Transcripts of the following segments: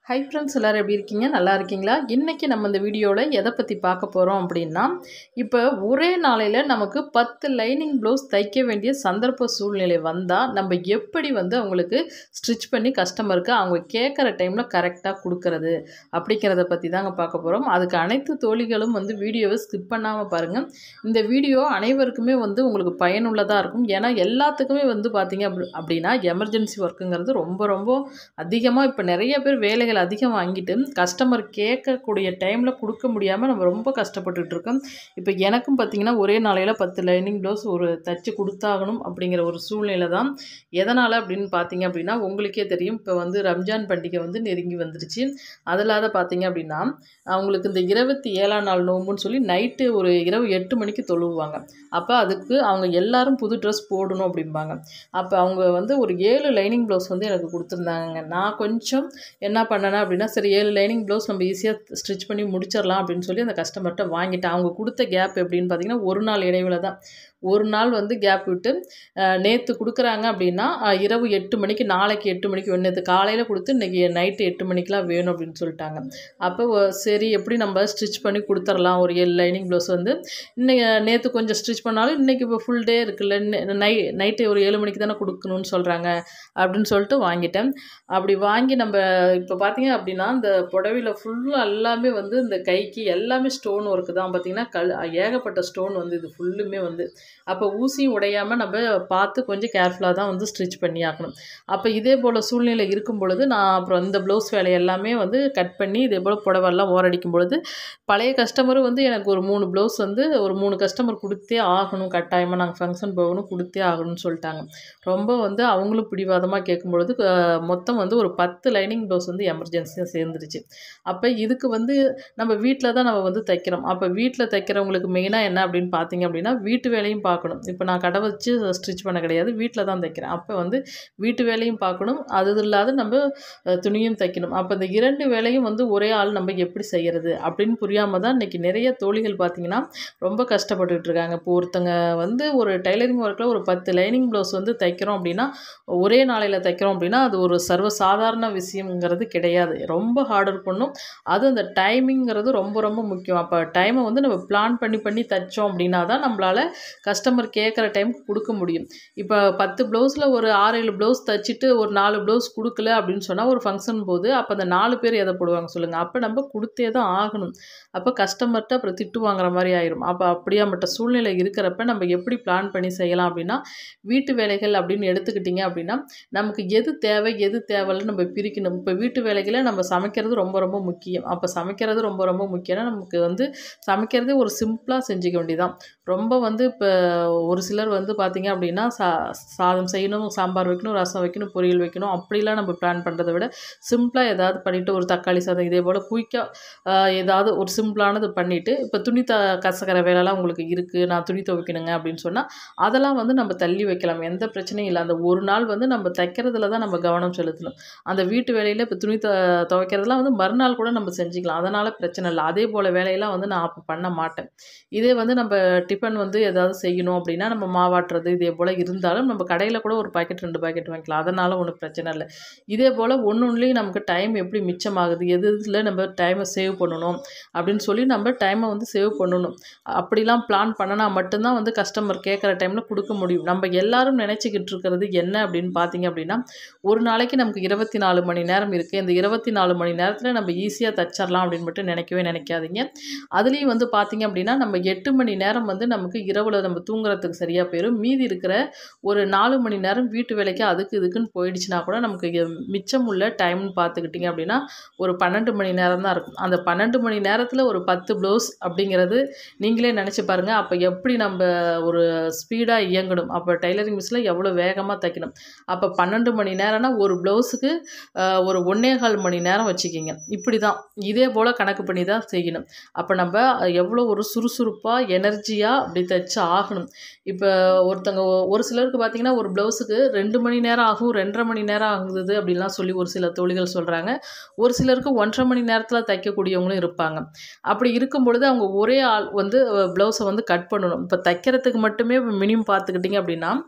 hi friends எல்லோரும் எப்படி இருக்கீங்க நல்லா இருக்கீங்களா இன்றைக்கி நம்ம இந்த வீடியோவில் எதை பற்றி பார்க்க போகிறோம் அப்படின்னா இப்போ ஒரே நாளையில் நமக்கு பத்து லைனிங் ப்ளவுஸ் தைக்க வேண்டிய சந்தர்ப்ப சூழ்நிலை வந்தால் நம்ம எப்படி வந்து அவங்களுக்கு ஸ்டிச் பண்ணி கஸ்டமருக்கு அவங்க கேட்குற டைமில் கரெக்டாக கொடுக்கறது அப்படிங்கிறத பற்றி தாங்க பார்க்க போகிறோம் அதுக்கு அனைத்து தோழிகளும் வந்து வீடியோவை ஸ்கிப் பண்ணாமல் பாருங்கள் இந்த வீடியோ அனைவருக்குமே வந்து உங்களுக்கு பயனுள்ளதாக இருக்கும் ஏன்னா எல்லாத்துக்குமே வந்து பார்த்தீங்க அப்படி அப்படின்னா எமர்ஜென்சி ஒர்க்குங்கிறது ரொம்ப ரொம்ப அதிகமாக இப்போ நிறைய பேர் வேலைகள் அதிகம் வாங்கிட்டு கஸ்டமர் கேட்கக்கூடிய டைமில் கொடுக்க முடியாமல் நம்ம ரொம்ப கஷ்டப்பட்டுட்டு இருக்கோம் இப்போ எனக்கும் பார்த்தீங்கன்னா ஒரே நாளையில் பத்து லைனிங் ப்ளவுஸ் ஒரு தச்சு கொடுத்தாகணும் அப்படிங்கிற ஒரு சூழ்நிலை தான் எதனால் அப்படின்னு பார்த்தீங்க அப்படின்னா உங்களுக்கே தெரியும் இப்போ வந்து ரம்ஜான் பண்டிகை வந்து நெருங்கி வந்துருச்சு அதில்லாத பார்த்தீங்க அப்படின்னா அவங்களுக்கு இந்த இருபத்தி ஏழாம் நாள் நோம்புன்னு சொல்லி நைட்டு ஒரு இரவு எட்டு மணிக்கு தொழுவுவாங்க அப்போ அதுக்கு அவங்க எல்லாரும் புது ட்ரெஸ் போடணும் அப்படிம்பாங்க அப்போ அவங்க வந்து ஒரு ஏழு லைனிங் ப்ளவுஸ் வந்து எனக்கு கொடுத்துருந்தாங்க நான் கொஞ்சம் என்ன பண்ணேன்னா அப்படின்னா சரி ஏழு லைனிங் ப்ளவுஸ் நம்ம ஈஸியாக ஸ்டிச் பண்ணி முடிச்சிடலாம் அப்படின்னு சொல்லி அந்த கஸ்டமர்கிட்ட வாங்கிட்டேன் அவங்க கொடுத்த கேப் எப்படின்னு பார்த்தீங்கன்னா ஒரு நாள் இடைவேளை தான் ஒரு நாள் வந்து கேப் விட்டு நேற்று கொடுக்குறாங்க அப்படின்னா அஹ், இரவு எட்டு மணிக்கு நாளைக்கு எட்டு மணிக்கு வேணும் நேற்று காலையில் கொடுத்து இன்றைக்கி நைட்டு எட்டு மணிக்கெலாம் வேணும் அப்படின்னு சொல்லிட்டாங்க அப்போ ஒ- சரி எப்படி நம்ம ஸ்டிச் பண்ணி கொடுத்துர்லாம் ஒரு ஏழு லைனிங் ப்ளவுஸ் வந்து இன்னைக்கு நேற்று கொஞ்சம் ஸ்டிச் பண்ணாலும் இன்றைக்கி இப்போ ஃபுல் டே இருக்குல்ல இன்னை- நை நைட்டு ஒரு ஏழு மணிக்கு தானே கொடுக்கணும்னு சொல்கிறாங்க அப்படின்னு சொல்லிட்டு வாங்கிட்டேன் அப்படி வாங்கி நம்ம இப்போ பார்த்தீங்க அப்படின்னா இந்த புடவையில் ஃபுல்லாக எல்லாமே வந்து இந்த கைக்கு எல்லாமே ஸ்டோன் ஒர்க்கு தான் பார்த்தீங்கன்னா கல் ஏகப்பட்ட ஸ்டோன் வந்து இது ஃபுல்லுமே வந்து அப்போ ஊசியும் உடையாமல் நம்ம பார்த்து கொஞ்சம் கேர்ஃபுல்லாக தான் வந்து ஸ்டிச் பண்ணி ஆக்கணும் அப்போ இதே போல் சூழ்நிலை இருக்கும் பொழுது நான் அப்புறம் இந்த ப்ளவுஸ் வேலை எல்லாமே வந்து கட் பண்ணி இதே போல் புடவெல்லாம் ஓரடிக்கும் பொழுது பழைய கஸ்டமரும் வந்து எனக்கு ஒரு மூணு ப்ளவுஸ் வந்து ஒரு மூணு கஸ்டமர் கொடுத்தே ஆகணும் கட்டாயமாக நாங்கள் ஃபங்க்ஷன் போகணும் கொடுத்தே ஆகணும்னு சொல்லிட்டாங்க ரொம்ப வந்து அவங்களும் பிடிவாதமாக கேட்கும் பொழுது அஹ், மொத்தம் வந்து ஒரு பத்து லைனிங் ப்ளவுஸ் வந்து எமர்ஜென்சியாக சேர்ந்துருச்சு அப்போ இதுக்கு வந்து நம்ம வீட்டில் தான் நம்ம வந்து தைக்கிறோம் அப்போ வீட்டில் தைக்கிறவங்களுக்கு மெயினாக என்ன அப்படின்னு பார்த்தீங்க அப்படின்னா வீட்டு வேலையும் பார்க்கணும் இப்போ நான் கடை வச்சு ஸ்டிச் பண்ண கிடையாது வீட்டில் தான் தைக்கிறேன் அப்போ வந்து வீட்டு வேலையும் பார்க்கணும் அது இல்லாத நம்ம அஹ், துணியும் தைக்கணும் அப்போ இந்த இரண்டு வேலையும் வந்து ஒரே ஆள் நம்ம எப்படி செய்கிறது அப்படின்னு புரியாமல் தான் இன்றைக்கி நிறைய தோழிகள் பார்த்தீங்கன்னா ரொம்ப கஷ்டப்பட்டுட்டு இருக்காங்க இப்போ ஒருத்தங்க வந்து ஒரு டைலரிங் ஒர்க்கில் ஒரு பத்து லைனிங் ப்ளவுஸ் வந்து தைக்கிறோம் அப்படின்னா ஒரே நாளையில் தைக்கிறோம் அப்படின்னா அது ஒரு சர்வ சாதாரண விஷயங்கிறது கிடையாது ரொம்ப ஹார்ட் ஒர்க் பண்ணும் அது அந்த டைமிங்கிறது ரொம்ப ரொம்ப முக்கியம் அப்போ டைமை வந்து நம்ம பிளான் பண்ணி பண்ணி தைச்சோம் அப்படின்னா தான் நம்மளால் கஸ்டமர் கேட்குற டைமுக்கு கொடுக்க முடியும் இப்போ பத்து ப்ளவுஸில் ஒரு ஆறு ஏழு ப்ளவுஸ் தைச்சிட்டு ஒரு நாலு ப்ளவுஸ் கொடுக்கல அப்படின்னு சொன்னால் ஒரு ஃபங்க்ஷன் போது அப்போ அந்த நாலு பேர் எதை போடுவாங்க சொல்லுங்கள் அப்போ நம்ம கொடுத்தே தான் ஆகணும் அப்போ கஸ்டமர்கிட்ட அப்புறம் திட்டு வாங்குற மாதிரி ஆயிரும் அப்போ அப்படியாப்பட்ட சூழ்நிலை இருக்கிறப்ப நம்ம எப்படி பிளான் பண்ணி செய்யலாம் அப்படின்னா வீட்டு வேலைகள் அப்படின்னு எடுத்துக்கிட்டிங்க அப்படின்னா நமக்கு எது தேவை எது தேவைன்னு நம்ம பிரிக்கணும் இப்போ வீட்டு வேலைகளை நம்ம சமைக்கிறது ரொம்ப ரொம்ப முக்கியம் அப்போ சமைக்கிறது ரொம்ப ரொம்ப முக்கியம்னா நமக்கு வந்து சமைக்கிறதே ஒரு சிம்பிளாக செஞ்சுக்க வேண்டியதான் ரொம்ப வந்து இப்போ ஒரு சிலர் வந்து பார்த்திங்க அப்படின்னா சா சாதம் செய்யணும் சாம்பார் வைக்கணும் ரசம் வைக்கணும் பொரியல் வைக்கணும் அப்படிலாம் நம்ம பிளான் பண்ணுறதை விட சிம்பிளாக ஏதாவது பண்ணிவிட்டு ஒரு தக்காளி சாதம் இதே போல் குயிக்காக ஏதாவது ஒரு சிம்பிளானது பண்ணிவிட்டு இப்போ துணி த கசக்கிற வேலைலாம் உங்களுக்கு இருக்குது நான் துணி துவைக்கணுங்க அப்படின்னு சொன்னால் அதெல்லாம் வந்து நம்ம தள்ளி வைக்கலாம் எந்த பிரச்சனையும் இல்லை அந்த ஒரு நாள் வந்து நம்ம தைக்கிறதுல தான் நம்ம கவனம் செலுத்தணும் அந்த வீட்டு வேலையில் இப்போ துணி த துவைக்கிறதுலாம் வந்து மறுநாள் கூட நம்ம செஞ்சுக்கலாம் அதனால் பிரச்சனை இல்லை அதே போல் வேலையெல்லாம் வந்து நான் அப்போ பண்ண மாட்டேன் இதே வந்து நம்ம டிஃபன் வந்து ஏதாவது செய்யணும் அப்படின்னா நம்ம மாவாட்டுறது இதே போல் இருந்தாலும் நம்ம கடையில் கூட ஒரு பாக்கெட் ரெண்டு பாக்கெட் வாங்கிக்கலாம் அதனால் ஒன்றும் பிரச்சனை இல்லை இதே போல் ஒன்று ஒன்றுலேயும் நமக்கு டைம் எப்படி மிச்சமாகுது எது இதில் நம்ம டைமை சேவ் பண்ணணும் அப்படின்னு சொல்லி நம்ம டைமை வந்து சேவ் பண்ணணும் அப்படிலாம் பிளான் பண்ணினா மட்டும்தான் வந்து கஸ்டமர் கேட்குற டைமில் கொடுக்க முடியும் நம்ம எல்லாரும் நினச்சிக்கிட்டு இருக்கிறது என்ன அப்படின்னு பார்த்தீங்க அப்படின்னா ஒரு நாளைக்கு நமக்கு இருபத்தி நாலு மணி நேரம் இருக்குது இந்த இருபத்தி நாலு மணி நேரத்தில் நம்ம ஈஸியாக தச்சிடலாம் அப்படின்னு மட்டும் நினைக்கவே நினைக்காதீங்க அதுலேயும் வந்து பார்த்தீங்க அப்படின்னா நம்ம எட்டு மணி நேரம் வந்து நமக்கு இரவில் நம்ம தூங்குறதுக்கு சரியாக போயிடும் மீதி இருக்கிற ஒரு நாலு மணி நேரம் வீட்டு வேலைக்கு அதுக்கு இதுக்குன்னு போயிடுச்சுன்னா கூட நமக்கு இங்க மிச்சம் உள்ள டைம்னு பார்த்துக்கிட்டிங்க அப்படின்னா ஒரு பன்னெண்டு மணி நேரம் தான் இருக்கும் அந்த பன்னெண்டு மணி நேரத்தில் ஒரு பத்து ப்ளவுஸ் அப்படிங்கிறது நீங்களே நினச்சி பாருங்கள் அப்போ எப்படி நம்ம ஒரு ஸ்பீடாக இயங்கணும் அப்போ டைலரிங் மிஷினில் எவ்வளோ வேகமாக தைக்கணும் அப்போ பன்னெண்டு மணி நேரம்னா ஒரு ப்ளவுஸுக்கு ஒரு ஒன்றே கால் மணி நேரம் வச்சுக்கிங்க இப்படி தான் இதே போல் கணக்கு பண்ணி தான் செய்யணும் அப்போ நம்ம எவ்வளோ ஒரு சுறுசுறுப்பாக எனர்ஜியாக அப்படி தைச்சு ஆகணும் இப்போ ஒருத்தங்க ஒ- ஒரு சிலருக்கு பார்த்தீங்கன்னா ஒரு ப்ளவுஸுக்கு ரெண்டு மணி நேரம் ஆகும் ரெண்டரை மணி நேரம் ஆகுது அப்படின்லாம் சொல்லி ஒரு சில தோழிகள் சொல்கிறாங்க ஒரு சிலருக்கு ஒன்றரை மணி நேரத்தில் தைக்கக்கூடியவங்களும் இருப்பாங்க அப்படி இருக்கும் பொழுது அவங்க ஒரே ஆள் வந்து ப்ளவுஸை வந்து கட் பண்ணணும் இப்போ தைக்கிறதுக்கு மட்டுமே மினிமம் பார்த்துக்கிட்டிங்க அப்படின்னா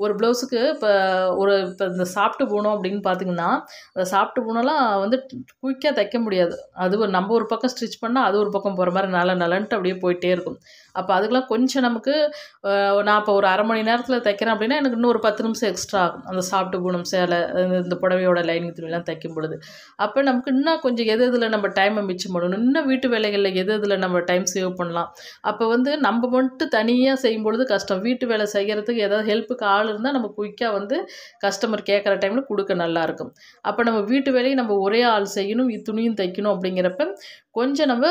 ஒரு ப்ளவுஸுக்கு இப்போ ஒரு இப்போ இந்த சாப்பிட்டு போனோம் அப்படின்னு பார்த்தீங்கன்னா அந்த சாப்பிட்டு போனோம்லாம் வந்து குயிக்காக தைக்க முடியாது அது ஒரு நம்ம ஒரு பக்கம் ஸ்டிச் பண்ணால் அது ஒரு பக்கம் போகிற மாதிரி நல்ல நலன்ட்டு அப்படியே போயிட்டே இருக்கும் அப்போ அதுக்கெலாம் கொஞ்சம் நமக்கு அஹ், நான் இப்போ ஒரு அரை மணி நேரத்தில் தைக்கிறேன் அப்படின்னா எனக்கு இன்னும் ஒரு பத்து நிமிஷம் எக்ஸ்ட்ரா ஆகும் அந்த சாப்பிட்டு போகணும் சேலை இந்த- இந்த புடவையோட லைனிங் துணிலாம் தைக்கும் பொழுது அப்போ நமக்கு இன்னும் கொஞ்சம் எது எதில் நம்ம டைமை மிச்சம் பண்ணணும் இன்னும் வீட்டு வேலைகளில் எது எதில் நம்ம டைம் சேவ் பண்ணலாம் அப்போ வந்து நம்ம மட்டும் தனியாக செய்யும் பொழுது கஷ்டம் வீட்டு வேலை செய்கிறதுக்கு ஏதாவது ஹெல்ப்புக்கு ஆள் இருந்தால் நம்ம குயிக்காக வந்து கஸ்டமர் கேட்குற டைமில் கொடுக்க நல்லாயிருக்கும் அப்போ நம்ம வீட்டு வேலையை நம்ம ஒரே ஆள் செய்யணும் இ- துணியும் தைக்கணும் அப்படிங்கிறப்ப கொஞ்சம் நம்ம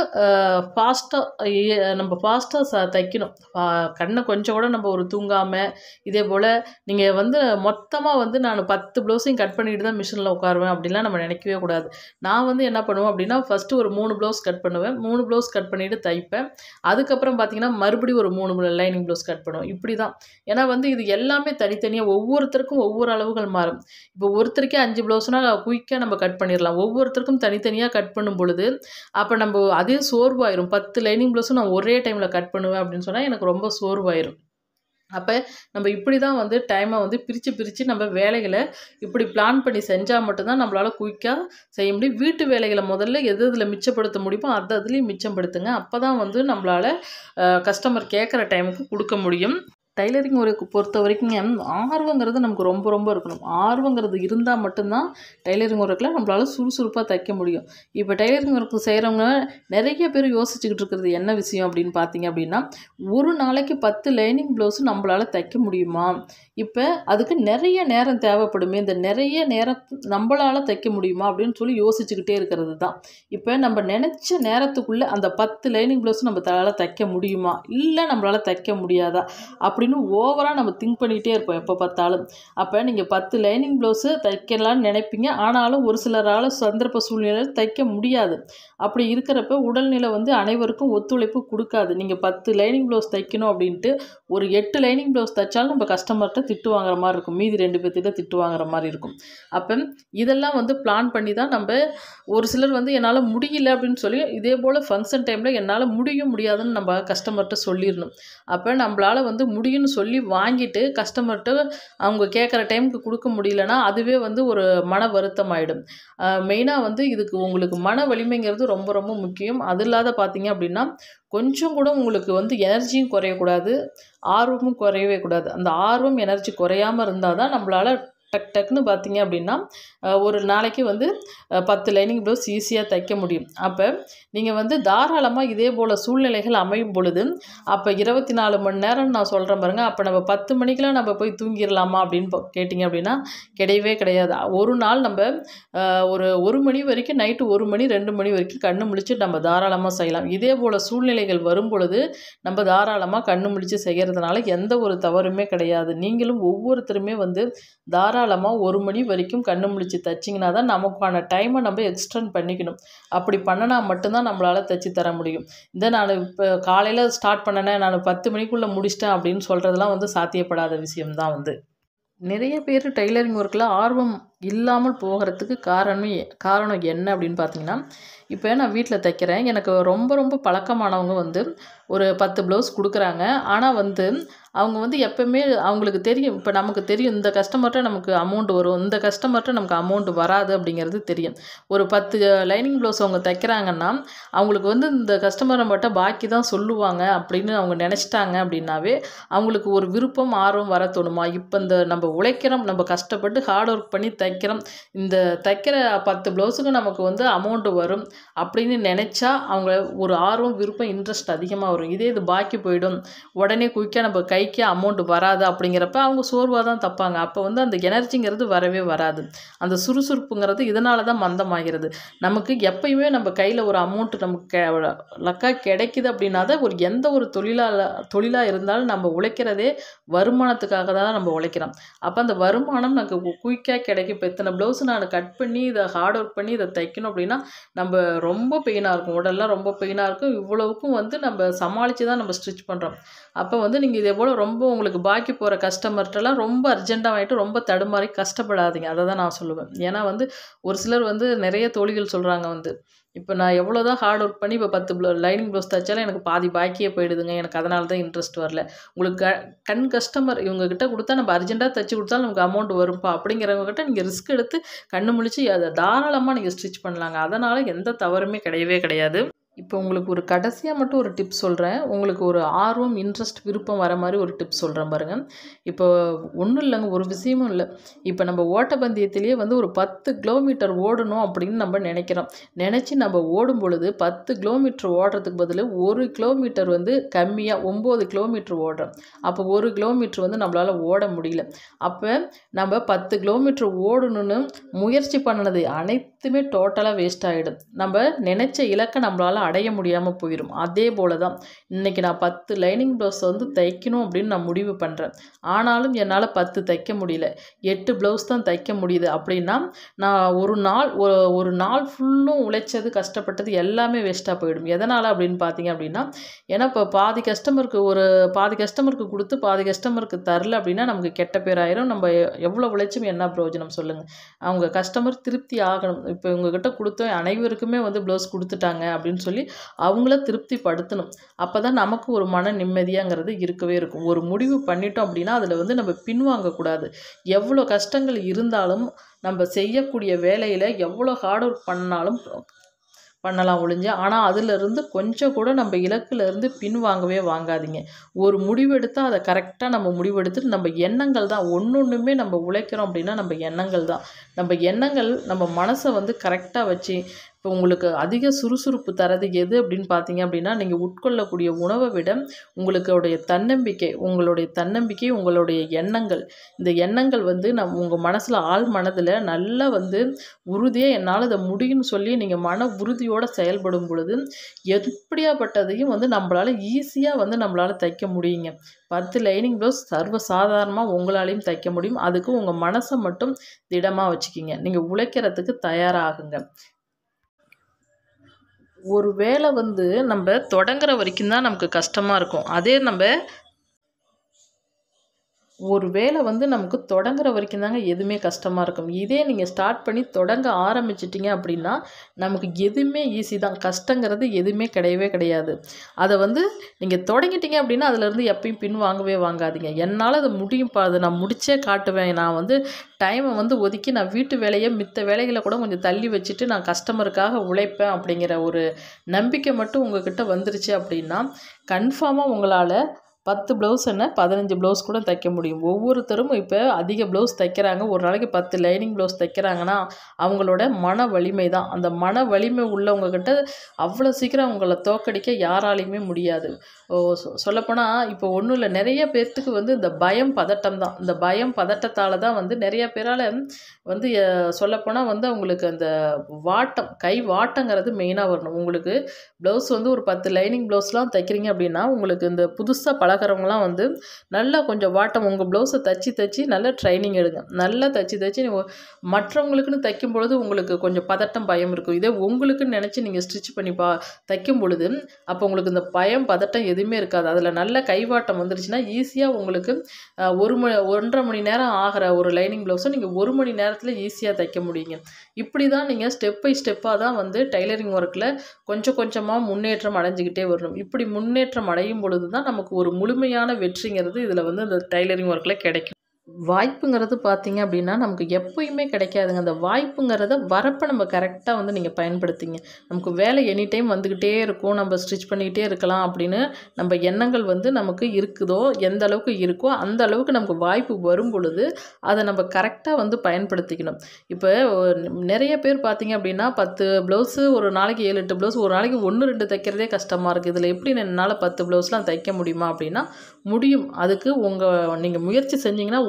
ஃபாஸ்ட்டாக நம்ம ஃபாஸ்ட்டாக ச தைக்கணும் ஆ, கண்ணை கொஞ்சம் கூட நம்ம ஒரு தூங்காமல் இதே போல் நீங்கள் வந்து மொத்தமாக வந்து நான் பத்து ப்ளவுஸையும் கட் பண்ணிட்டு தான் மிஷினில் உட்காருவேன் அப்படிலாம் நம்ம நினைக்கவே கூடாது நான் வந்து என்ன பண்ணுவேன் அப்படின்னா ஃபஸ்ட்டு ஒரு மூணு ப்ளவுஸ் கட் பண்ணுவேன் மூணு ப்ளவுஸ் கட் பண்ணிவிட்டு தைப்பேன் அதுக்கப்புறம் பார்த்தீங்கன்னா மறுபடியும் ஒரு மூணு லைனிங் ப்ளவுஸ் கட் பண்ணுவேன் இப்படி தான் ஏன்னா வந்து இது எல்லாமே தனித்தனியாக ஒவ்வொருத்தருக்கும் ஒவ்வொரு அளவுகள் மாறும் இப்போ ஒருத்தருக்கே அஞ்சு ப்ளவுஸ்னால் குயிக்காக நம்ம கட் பண்ணிடலாம் ஒவ்வொருத்தருக்கும் தனித்தனியாக கட் பண்ணும் பொழுது அப்போ நம்ம அதே சோர்வாயிரும் பத்து லைனிங் ப்ளவுஸும் நான் ஒரே டைமில் கட் பண்ணுவேன் அப்படின்னு சொன்னால் எனக்கு ரொம்ப சோர்வாயிரும் அப்போ நம்ம இப்படி தான் வந்து டைமை வந்து பிரித்து பிரித்து நம்ம வேலைகளை இப்படி பிளான் பண்ணி செஞ்சால் மட்டும்தான் நம்மளால் குயிக்காக செய்ய முடியும் வீட்டு வேலைகளை முதல்ல எது இதில் மிச்சப்படுத்த முடியுமோ அது அதுலேயும் மிச்சப்படுத்துங்க அப்போ தான் வந்து நம்மளால் கஸ்டமர் கேட்குற டைமுக்கு கொடுக்க முடியும் டைலரிங் ஒர்க்கு பொறுத்த வரைக்கும் ஆர்வங்கிறது நமக்கு ரொம்ப ரொம்ப இருக்கணும் ஆர்வங்கிறது இருந்தால் மட்டும்தான் டைலரிங் ஒர்க்கில் நம்மளால சுறுசுறுப்பாக தைக்க முடியும் இப்போ டைலரிங் ஒர்க்கு செய்கிறவங்க நிறைய பேர் யோசிச்சுக்கிட்டு இருக்கிறது என்ன விஷயம் அப்படின்னு பார்த்தீங்க அப்படின்னா ஒரு நாளைக்கு பத்து லைனிங் ப்ளவுஸ் நம்மளால் தைக்க முடியுமா இப்போ அதுக்கு நிறைய நேரம் தேவைப்படுமே இந்த நிறைய நேரம் நம்மளால் தைக்க முடியுமா அப்படின்னு சொல்லி யோசிச்சுக்கிட்டே இருக்கிறது தான் இப்போ நம்ம நினச்ச நேரத்துக்குள்ளே அந்த பத்து லைனிங் ப்ளவுஸ் நம்ம தலால் தைக்க முடியுமா இல்லை நம்மளால் தைக்க முடியாதா அப்படின்னு ஓவராக நம்ம திங்க் பண்ணிகிட்டே இருப்போம் எப்போ பார்த்தாலும் அப்போ நீங்கள் பத்து லைனிங் ப்ளவுஸு தைக்கலாம்னு நினைப்பீங்க ஆனாலும் ஒரு சிலரால் சந்தர்ப்ப சூழ்நிலையில் தைக்க முடியாது அப்படி இருக்கிறப்ப உடல்நிலை வந்து அனைவருக்கும் ஒத்துழைப்பு கொடுக்காது நீங்கள் பத்து லைனிங் ப்ளவுஸ் தைக்கணும் அப்படின்ட்டு ஒரு எட்டு லைனிங் ப்ளவுஸ் தைச்சாலும் நம்ம கஸ்டமர்கிட்ட திட்டு வாங்குற மாதிரி இருக்கும் மீதி ரெண்டு பேர்த்திட்ட திட்டு வாங்குற மாதிரி இருக்கும் அப்போ இதெல்லாம் வந்து பிளான் பண்ணி தான் நம்ம ஒரு சிலர் வந்து என்னால் முடியல அப்படின்னு சொல்லி இதே போல் ஃபங்க்ஷன் டைமில் என்னால் முடியும் முடியாதுன்னு நம்ம கஸ்டமர்கிட்ட சொல்லிடணும் அப்போ நம்மளால் வந்து முடியும்னு சொல்லி வாங்கிட்டு கஸ்டமர்கிட்ட அவங்க கேட்குற டைமுக்கு கொடுக்க முடியலன்னா அதுவே வந்து ஒரு மன வருத்தம் ஆகிடும் மெயினாக வந்து இதுக்கு உங்களுக்கு மன வலிமைங்கிறது ரொம்ப ரொம்ப முக்கியம் அது இல்லாத பார்த்தீங்க அப்படின்னா கொஞ்சம் கூட உங்களுக்கு வந்து எனர்ஜியும் குறையக்கூடாது ஆர்வமும் குறையவே கூடாது அந்த ஆர்வம் எனர்ஜி குறையாமல் இருந்தால் தான் நம்மளால் டக் டக்குன்னு பார்த்தீங்க அப்படின்னா அஹ், ஒரு நாளைக்கு வந்து அஹ், பத்து லைனிங் ப்ளவுஸ் ஈஸியாக தைக்க முடியும் அப்போ நீங்கள் வந்து தாராளமாக இதே போல் சூழ்நிலைகள் அமையும் பொழுது அப்போ இருபத்தி நாலு மணி நேரம் நான் சொல்கிறேன் பாருங்க அப்போ நம்ம பத்து மணிக்கெலாம் நம்ம போய் தூங்கிடலாமா அப்படின்னு ப- கேட்டிங்க அப்படின்னா கிடையவே கிடையாது ஒரு நாள் நம்ம அஹ், ஒரு ஒரு மணி வரைக்கும் நைட்டு ஒரு மணி ரெண்டு மணி வரைக்கும் கண்ணு முழிச்சு நம்ம தாராளமாக செய்யலாம் இதே போல் சூழ்நிலைகள் வரும் பொழுது நம்ம தாராளமாக கண்ணு முழிச்சு செய்கிறதுனால எந்த ஒரு தவறுமே கிடையாது நீங்களும் ஒவ்வொருத்தருமே வந்து தாராளமாக ஒரு மணி வரைக்கும் கண்ணு முழிச்சு தைச்சிங்கன்னா தான் நமக்கான டைமை நம்ம எக்ஸ்டெண்ட் பண்ணிக்கணும் அப்படி பண்ணினா மட்டும்தான் நம்மளால் தைச்சி தர முடியும் இந்த நான் இப்போ காலையில் ஸ்டார்ட் பண்ணனேன் நான் பத்து மணிக்குள்ளே முடிச்சிட்டேன் அப்படின்னு சொல்கிறதெல்லாம் வந்து சாத்தியப்படாத விஷயம்தான் வந்து நிறைய பேர் டைலரிங் ஒர்க்கில் ஆர்வம் இல்லாமல் போகிறதுக்கு காரணம் எ- காரணம் என்ன அப்படின்னு பார்த்தீங்கன்னா இப்போ நான் வீட்டில் தைக்கிறேன் எனக்கு ரொம்ப ரொம்ப பழக்கமானவங்க வந்து ஒரு பத்து ப்ளவுஸ் கொடுக்குறாங்க ஆனால் வந்து அவங்க வந்து எப்பவுமே அவங்களுக்கு தெரியும் இப்போ நமக்கு தெரியும் இந்த கஸ்டமர்கிட்ட நமக்கு அமௌண்ட் வரும் இந்த கஸ்டமர்கிட்ட நமக்கு அமௌண்ட் வராது அப்படிங்கிறது தெரியும் ஒரு பத்து லைனிங் ப்ளவுஸ் அவங்க தைக்கிறாங்கன்னா அவங்களுக்கு வந்து இந்த கஸ்டமர் நம்மகிட்ட பாக்கி தான் சொல்லுவாங்க அப்படின்னு அவங்க நினச்சிட்டாங்க அப்படின்னாவே அவங்களுக்கு ஒரு விருப்பம் ஆர்வம் வர தோணுமா இப்போ இந்த நம்ம உழைக்கிறோம் நம்ம கஷ்டப்பட்டு ஹார்ட் ஒர்க் பண்ணி தைக்கிறோம் இந்த தைக்கிற பத்து ப்ளவுஸுக்கு நமக்கு வந்து அமௌண்ட் வரும் அப்படின்னு நினச்சா அவங்க ஒரு ஆர்வம் விருப்பம் இன்ட்ரெஸ்ட் அதிகமாக வரும் இதே இது பாக்கி போயிடும் உடனே குயிக்காக நம்ம கைக்கு அமௌண்ட் வராது அப்படிங்கிறப்ப அவங்க சோர்வாக தான் தப்பாங்க அப்போ வந்து அந்த எனர்ஜிங்கிறது வரவே வராது அந்த சுறுசுறுப்புங்கிறது இதனால தான் மந்தமாகிறது நமக்கு எப்பயுமே நம்ம கையில் ஒரு அமௌண்ட் நமக்கு கெ லக்கா கிடைக்குது அப்படின்னா தான் ஒரு எந்த ஒரு தொழிலாள தொழிலாக இருந்தாலும் நம்ம உழைக்கிறதே வருமானத்துக்காக தான் நம்ம உழைக்கிறோம் அப்போ அந்த வருமானம் நமக்கு குயிக்காக கிடைக்கும் இப்போ இத்தனை ப்ளவுஸ் நான் கட் பண்ணி இதை ஹார்ட் ஒர்க் பண்ணி இதை தைக்கணும் அப்படின்னா நம்ம ரொம்ப பெயினாக இருக்கும் உடல்லாம் ரொம்ப பெயினாக இருக்கும் இவ்வளவுக்கும் வந்து நம்ம சமாளித்து தான் நம்ம ஸ்டிச் பண்ணுறோம் அப்போ வந்து நீங்கள் இதே போல் எவ்வளோ ரொம்ப உங்களுக்கு பாக்கி போகிற கஸ்டமர்கிட்டலாம் ரொம்ப அர்ஜென்ட்டாக வாங்கிட்டு ரொம்ப தடுமாறி கஷ்டப்படாதீங்க அதை தான் நான் சொல்லுவேன் ஏன்னா வந்து ஒரு சிலர் வந்து நிறைய தோழிகள் சொல்கிறாங்க வந்து இப்போ நான் எவ்வளோ தான் ஹார்ட் ஒர்க் பண்ணி இப்போ பத்து ப்ளோ லைனிங் ப்ளவுஸ் தைச்சாலும் எனக்கு பாதி பாக்கியே போயிடுதுங்க எனக்கு அதனால தான் இன்ட்ரெஸ்ட் வரல உங்களுக்கு க கண் கஸ்டமர் இவங்ககிட்ட கொடுத்தா நம்ம அர்ஜென்ட்டாக தைச்சி கொடுத்தாலும் நமக்கு அமௌண்ட் வரும்ப்பா அப்படிங்கிறவங்க கிட்ட நீங்கள் ரிஸ்க் எடுத்து கண்ணு முழிச்சு அதை தாராளமாக நீங்கள் ஸ்டிச் பண்ணலாங்க அதனால் எந்த தவறுமே கிடையவே கிடையாது இப்போ உங்களுக்கு ஒரு கடைசியாக மட்டும் ஒரு டிப் சொல்கிறேன் உங்களுக்கு ஒரு ஆர்வம் இன்ட்ரெஸ்ட் விருப்பம் வர மாதிரி ஒரு டிப் சொல்கிறேன் பாருங்கள் இப்போ ஒன்றும் இல்லைங்க ஒரு விஷயமும் இல்லை இப்போ நம்ம ஓட்டப்பந்தயத்திலேயே வந்து ஒரு பத்து கிலோமீட்டர் ஓடணும் அப்படின்னு நம்ம நினைக்கிறோம் நினச்சி நம்ம ஓடும் பொழுது பத்து கிலோமீட்டர் ஓடுறதுக்கு பதில் ஒரு கிலோமீட்டர் வந்து கம்மியாக ஒம்பது கிலோமீட்டர் ஓடுறோம் அப்போ ஒரு கிலோமீட்டர் வந்து நம்மளால் ஓட முடியல அப்போ நம்ம பத்து கிலோமீட்டர் ஓடணும்னு முயற்சி பண்ணினது அனைத்துமே டோட்டலாக வேஸ்ட் ஆகிடும் நம்ம நினச்ச இலக்கை நம்மளால் அடைய முடியாமல் போயிடும் அதே போல் தான் இன்றைக்கி நான் பத்து லைனிங் ப்ளவுஸ் வந்து தைக்கணும் அப்படின்னு நான் முடிவு பண்ணுறேன் ஆனாலும் என்னால் பத்து தைக்க முடியல எட்டு ப்ளவுஸ் தான் தைக்க முடியுது அப்படின்னா நான் ஒரு நாள் ஒரு ஒரு நாள் ஃபுல்லும் உழைச்சது கஷ்டப்பட்டது எல்லாமே வேஸ்ட்டாக போயிடும் எதனால் அப்படின்னு பார்த்தீங்க அப்படின்னா ஏன்னா இப்போ பாதி கஸ்டமருக்கு ஒரு பாதி கஸ்டமருக்கு கொடுத்து பாதி கஸ்டமருக்கு தரல அப்படின்னா நமக்கு கெட்ட பேர் ஆயிரும் நம்ம எ- எவ்வளோ உழைச்சும் என்ன பிரயோஜனம் சொல்லுங்கள் அவங்க கஸ்டமர் திருப்தி ஆகணும் இப்போ உங்ககிட்ட கொடுத்தோம் அனைவருக்குமே வந்து ப்ளவுஸ் கொடுத்துட்டாங்க அப்படின்னு சொல்லி அவங்கள திருப்திப்படுத்தணும் அப்போ தான் நமக்கு ஒரு மன நிம்மதியாங்கிறது இருக்கவே இருக்கும் ஒரு முடிவு பண்ணிட்டோம் அப்படின்னா அதில் வந்து நம்ம பின்வாங்கக்கூடாது எவ்வளோ கஷ்டங்கள் இருந்தாலும் நம்ம செய்யக்கூடிய வேலையில் எவ்வளோ ஹார்ட் ஒர்க் பண்ணாலும் பண்ணலாம் ஒழிஞ்சு ஆனால் அதிலிருந்து கொஞ்சம் கூட நம்ம இலக்குலேருந்து பின்வாங்கவே வாங்காதீங்க ஒரு முடிவெடுத்தால் அதை கரெக்டாக நம்ம முடிவெடுத்துட்டு நம்ம எண்ணங்கள் தான் ஒன்று ஒன்றுமே நம்ம உழைக்கிறோம் அப்படின்னா நம்ம எண்ணங்கள் தான் நம்ம எண்ணங்கள் நம்ம மனசை வந்து கரெக்டாக வச்சு இப்போ உங்களுக்கு அதிக சுறுசுறுப்பு தரது எது அப்படின்னு பார்த்தீங்க அப்படின்னா நீங்கள் உட்கொள்ளக்கூடிய உணவை விட உங்களுடைய தன்னம்பிக்கை உங்களுடைய தன்னம்பிக்கை உங்களுடைய எண்ணங்கள் இந்த எண்ணங்கள் வந்து நம் உங்கள் மனசில் ஆள் மனதில் நல்லா வந்து உறுதியாக என்னால் இதை முடியும்னு சொல்லி நீங்கள் மன உறுதியோடு செயல்படும் பொழுது எப்படியாப்பட்டதையும் வந்து நம்மளால் ஈஸியாக வந்து நம்மளால் தைக்க முடியுங்க பத்து லைனிங் ப்ளவுஸ் சர்வ சாதாரணமாக உங்களாலையும் தைக்க முடியும் அதுக்கு உங்கள் மனசை மட்டும் திடமாக வச்சுக்கிங்க நீங்கள் உழைக்கிறதுக்கு தயாராகுங்க ஒரு வேலை வந்து நம்ம தொடங்குற வரைக்கும் தான் நமக்கு கஷ்டமாக இருக்கும் அதே நம்ம ஒரு வேலை வந்து நமக்கு தொடங்குற வரைக்கும் தாங்க எதுவுமே கஷ்டமாக இருக்கும் இதே நீங்கள் ஸ்டார்ட் பண்ணி தொடங்க ஆரம்பிச்சிட்டிங்க அப்படின்னா நமக்கு எதுவுமே ஈஸி தான் கஷ்டங்கிறது எதுவுமே கிடையவே கிடையாது அதை வந்து நீங்கள் தொடங்கிட்டீங்க அப்படின்னா அதுலேருந்து எப்பயும் பின் வாங்கவே வாங்காதீங்க என்னால் அது முடியும்ப்பா அதை நான் முடிச்சே காட்டுவேன் நான் வந்து டைமை வந்து ஒதுக்கி நான் வீட்டு வேலையை மித்த வேலைகளை கூட கொஞ்சம் தள்ளி வச்சுட்டு நான் கஸ்டமருக்காக உழைப்பேன் அப்படிங்கிற ஒரு நம்பிக்கை மட்டும் உங்ககிட்ட வந்துருச்சு அப்படின்னா கன்ஃபார்மாக உங்களால் பத்து ப்ளவுஸ் என்ன பதினஞ்சு ப்ளவுஸ் கூட தைக்க முடியும் ஒவ்வொருத்தரும் இப்போ அதிக ப்ளவுஸ் தைக்கிறாங்க ஒரு நாளைக்கு பத்து லைனிங் ப்ளவுஸ் தைக்கிறாங்கன்னா அவங்களோட மன வலிமை தான் அந்த மன வலிமை உள்ளவங்கக்கிட்ட அவ்வளோ சீக்கிரம் அவங்கள தோக்கடிக்க யாராலையுமே முடியாது ஓ சொ- சொல்லப்போனால் இப்போ ஒன்றும் இல்லை நிறைய பேர்த்துக்கு வந்து இந்த பயம் பதட்டம் தான் இந்த பயம் பதட்டத்தால் தான் வந்து நிறைய பேரால் வந்து அஹ், சொல்லப்போனால் வந்து அவங்களுக்கு அந்த வாட்டம் கை வாட்டங்கிறது மெயினாக வரணும் உங்களுக்கு ப்ளவுஸ் வந்து ஒரு பத்து லைனிங் ப்ளவுஸ்லாம் தைக்கிறீங்க அப்படின்னா உங்களுக்கு இந்த புதுசாக பழகிறவங்களாம் வந்து நல்லா கொஞ்சம் வாட்டம் உங்கள் ப்ளவுஸை தச்சு தச்சு நல்லா ட்ரைனிங் எடுங்க நல்லா தச்சு தச்சு நீ ஒ- மற்றவங்களுக்குன்னு தைக்கும் பொழுது உங்களுக்கு கொஞ்சம் பதட்டம் பயம் இருக்கும் இதே உங்களுக்குன்னு நினச்சி நீங்கள் ஸ்டிச் பண்ணி பா தைக்கும் பொழுது அப்போ உங்களுக்கு இந்த பயம் பதட்டம் எதுவுமே இருக்காது அதில் நல்ல கைவாட்டம் வந்துருச்சுன்னா ஈஸியாக உங்களுக்கு அஹ், ஒரு மணி ஒன்றரை மணி நேரம் ஆகிற ஒரு லைனிங் ப்ளவுஸை நீங்கள் ஒரு மணி நேரத்தில் ஈஸியாக தைக்க முடியுங்க இப்படி தான் நீங்கள் ஸ்டெப் பை ஸ்டெப்பாக தான் வந்து டைலரிங் ஒர்க்கில் கொஞ்சம் கொஞ்சமாக முன்னேற்றம் அடைஞ்சிக்கிட்டே வரணும் இப்படி முன்னேற்றம் அடையும் பொழுது தான் நமக்கு ஒரு முழுமையான வெற்றிங்கிறது இதில் வந்து இந்த டைலரிங் ஒர்க்கில் கிடைக்கும் வாய்ப்புங்கிறது பார்த்தீங்க அப்படின்னா நமக்கு எப்பயுமே கிடைக்காதுங்க அந்த வாய்ப்புங்கிறத வரப்போ நம்ம கரெக்டாக வந்து நீங்கள் பயன்படுத்திங்க நமக்கு வேலை எனி டைம் வந்துக்கிட்டே இருக்கும் நம்ம ஸ்டிச் பண்ணிக்கிட்டே இருக்கலாம் அப்படின்னு நம்ம எண்ணங்கள் வந்து நமக்கு இருக்குதோ எந்த அளவுக்கு இருக்கோ அந்த அளவுக்கு நமக்கு வாய்ப்பு வரும் பொழுது அதை நம்ம கரெக்டாக வந்து பயன்படுத்திக்கணும் இப்போ நிறைய பேர் பார்த்தீங்க அப்படின்னா பத்து ப்ளவுஸு ஒரு நாளைக்கு ஏழு எட்டு ப்ளவுஸ் ஒரு நாளைக்கு ஒன்று ரெண்டு தைக்கிறதே கஷ்டமாக இருக்குது இதில் எப்படி என்னால் பத்து ப்ளவுஸ்லாம் தைக்க முடியுமா அப்படின்னா முடியும் அதுக்கு உங்கள் நீங்கள் முயற்சி செஞ்சீங்கன்னா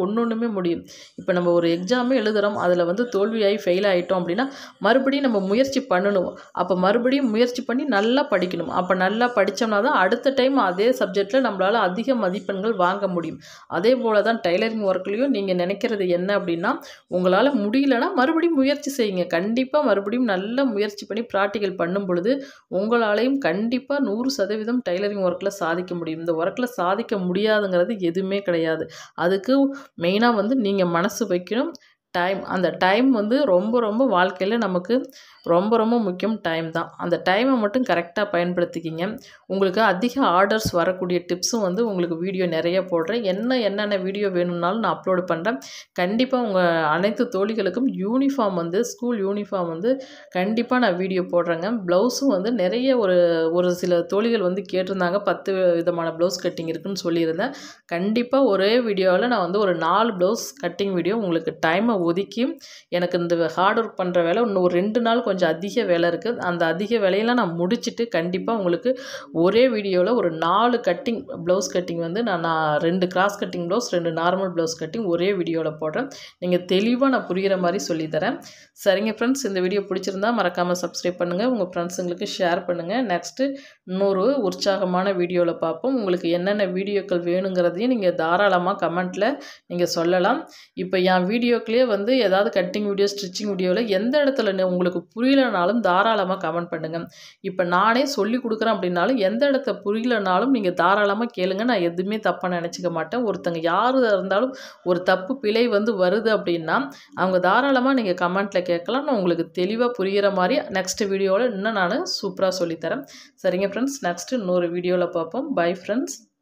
ஒன்று ஒன்றுமே முடியும் இப்போ நம்ம ஒரு எக்ஸாமே எழுதுகிறோம் அதில் வந்து தோல்வியாகி ஃபெயில் ஆகிட்டோம் அப்படின்னா மறுபடியும் நம்ம முயற்சி பண்ணணும் அப்போ மறுபடியும் முயற்சி பண்ணி நல்லா படிக்கணும் அப்போ நல்லா படித்தோம்னா தான் அடுத்த டைம் அதே சப்ஜெக்டில் நம்மளால் அதிக மதிப்பெண்கள் வாங்க முடியும் அதே போல் தான் டைலரிங் ஒர்க்லேயும் நீங்கள் நினைக்கிறது என்ன அப்படின்னா உங்களால் முடியலன்னா மறுபடியும் முயற்சி செய்யுங்க கண்டிப்பாக மறுபடியும் நல்லா முயற்சி பண்ணி ப்ராக்டிக்கல் பண்ணும் பொழுது உங்களாலையும் கண்டிப்பாக நூறு சதவீதம் டைலரிங் ஒர்க்கில் சாதிக்க முடியும் இந்த ஒர்க்கில் சாதிக்க முடியாதுங்கிறது எதுவுமே கிடையாது அதுக்கு மெயினாக வந்து நீங்கள் மனசு வைக்கணும் டைம் அந்த டைம் வந்து ரொம்ப ரொம்ப வாழ்க்கையில் நமக்கு ரொம்ப ரொம்ப முக்கியம் டைம் தான் அந்த டைமை மட்டும் கரெக்டாக பயன்படுத்திக்கிங்க உங்களுக்கு அதிக ஆர்டர்ஸ் வரக்கூடிய டிப்ஸும் வந்து உங்களுக்கு வீடியோ நிறைய போடுறேன் என்ன என்னென்ன வீடியோ வேணும்னாலும் நான் அப்லோடு பண்ணுறேன் கண்டிப்பாக உங்கள் அனைத்து தோழிகளுக்கும் யூனிஃபார்ம் வந்து ஸ்கூல் யூனிஃபார்ம் வந்து கண்டிப்பாக நான் வீடியோ போடுறேங்க ப்ளவுஸும் வந்து நிறைய ஒரு ஒரு சில தோழிகள் வந்து கேட்டிருந்தாங்க பத்து விதமான ப்ளவுஸ் கட்டிங் இருக்குன்னு சொல்லியிருந்தேன் கண்டிப்பாக ஒரே வீடியோவில் நான் வந்து ஒரு நாலு ப்ளவுஸ் கட்டிங் வீடியோ உங்களுக்கு டைமை ஒதுக்கி எனக்கு இந்த ஹார்ட் ஒர்க் பண்ணுற வேலை இன்னும் ஒரு ரெண்டு நாள் கொஞ்சம் அதிக வேலை இருக்குது அந்த அதிக வேலையெல்லாம் நான் முடிச்சுட்டு கண்டிப்பாக உங்களுக்கு ஒரே வீடியோவில் ஒரு நாலு கட்டிங் ப்ளவுஸ் கட்டிங் வந்து நான் நான் ரெண்டு கிராஸ் கட்டிங் ப்ளவுஸ் ரெண்டு நார்மல் ப்ளவுஸ் கட்டிங் ஒரே வீடியோவில் போடுறேன் நீங்கள் தெளிவாக நான் புரிகிற மாதிரி சொல்லித்தரேன் சரிங்க ஃப்ரெண்ட்ஸ் இந்த வீடியோ பிடிச்சிருந்தா மறக்காமல் சப்ஸ்கிரைப் பண்ணுங்கள் உங்கள் ஃப்ரெண்ட்ஸுங்களுக்கு ஷேர் பண்ணுங்கள் நெக்ஸ்ட்டு இன்னொரு உற்சாகமான வீடியோவில் பார்ப்போம் உங்களுக்கு என்னென்ன வீடியோக்கள் வேணுங்கிறதையும் நீங்கள் தாராளமாக கமெண்ட்டில் நீங்கள் சொல்லலாம் இப்போ என் வீடியோக்குள்ளேயே வந்து ஏதாவது கட்டிங் வீடியோ ஸ்டிச்சிங் வீடியோவில் எந்த இடத்துல நி- உங்களுக்கு புரியலனாலும் தாராளமாக கமெண்ட் பண்ணுங்கள் இப்போ நானே சொல்லி கொடுக்குறேன் அப்படின்னாலும் எந்த இடத்த புரியலனாலும் நீங்கள் தாராளமாக கேளுங்க நான் எதுவுமே தப்பாக நினச்சிக்க மாட்டேன் ஒருத்தங்க யார் இருந்தாலும் ஒரு தப்பு பிழை வந்து வருது அப்படின்னா அவங்க தாராளமாக நீங்கள் கமெண்ட்டில் கேட்கலாம் நான் உங்களுக்கு தெளிவாக புரிகிற மாதிரி நெக்ஸ்ட் வீடியோவில் இன்னும் நான் சூப்பராக சொல்லித்தரேன் சரிங்க ஃப்ரெண்ட்ஸ் நெக்ஸ்ட்டு இன்னொரு வீடியோவில் பார்ப்போம் பை ஃப்ரெண்ட்ஸ்